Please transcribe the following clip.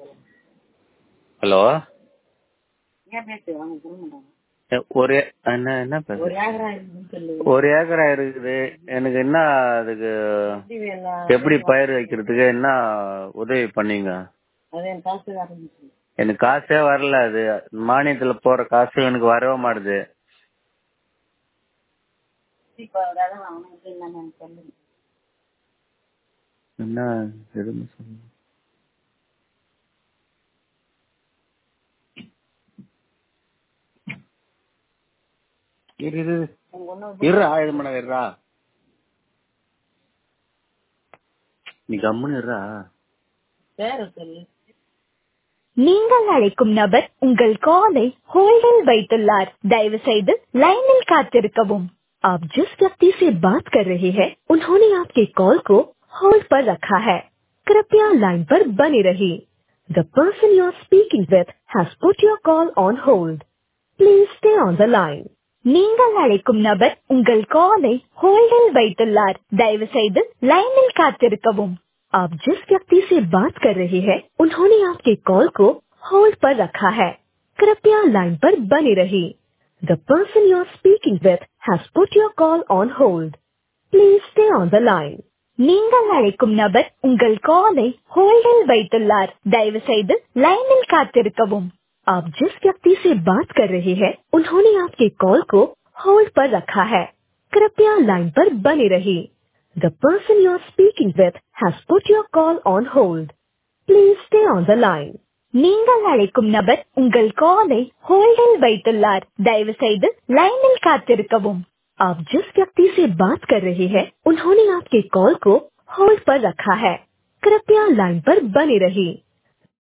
Hello ஏன் பேசு அவங்க சொல்ல மாட்டாங்க ஒரு என்ன என்ன பேச ஒரு ஏக்கரா இருக்குன்னு சொல்லு ஒரு ஏக்கரா இருக்குது எனக்கு என்ன அதுக்கு எப்படி வேணும்? எப்படி பயிர் வைக்கிறதுக்கு என்ன உதவி பண்ணீங்க அது என் காசு வரணும் சொல்லு எனக்கு காசே வரல அது மானியத்துல போற காசு எனக்கு வரவே மாட்டுது இப்போ அதான் அவனுக்கு என்னன்னு சொல்லு என்ன எதுன்னு சொல்லுங்க இரு இரு இரு. உங்க ஒன்றும் இருடா இது பண்ண இருடா நீ கம்முன்னு இருடா பேரை சொல்லு நீங்கள் அழைக்கும் நபர் உங்கள் காலை होल्डिंग வைத்துள்ளார் दयவு செய்து लाइनिல் காத்திருக்கவும் आप जिस व्यक्ति से बात कर रहे हैं उन्होंने आपके कॉल को होल्ड पर रखा है कृपया लाइन पर बने रहिए the person you are speaking with has put your call on hold please stay on the line நீங்கள் அழைக்கும் நபர் உங்கள் காலை होल्डिंग வைத்துள்ளார் दयவு செய்து लाइनिல் காத்திருக்கவும் आप जिस व्यक्ति से बात कर रहे हैं उन्होंने आपके कॉल को होल्ड पर रखा है कृपया लाइन पर बने रहिए the person you are speaking with has put your call on hold please stay on the line நீங்கள் அழைக்கும் நபர் உங்கள் காலை होल्डिंग வைத்துள்ளார் दयவு செய்து लाइनिல் காத்திருக்கவும் आप जिस व्यक्ति से बात कर रहे हैं उन्होंने आपके कॉल को होल्ड पर रखा है कृपया लाइन पर बने रहिए the person you are speaking with has put your call on hold please stay on the line நீங்கள் அழைக்கும் நபர் உங்கள் காலை होल्डिंग வைத்துள்ளார் दयவு செய்து लाइनिல் காத்திருக்கவும் आप जिस व्यक्ति से बात कर रहे हैं उन्होंने आपके कॉल को होल्ड पर रखा है कृपया लाइन पर बने रहिए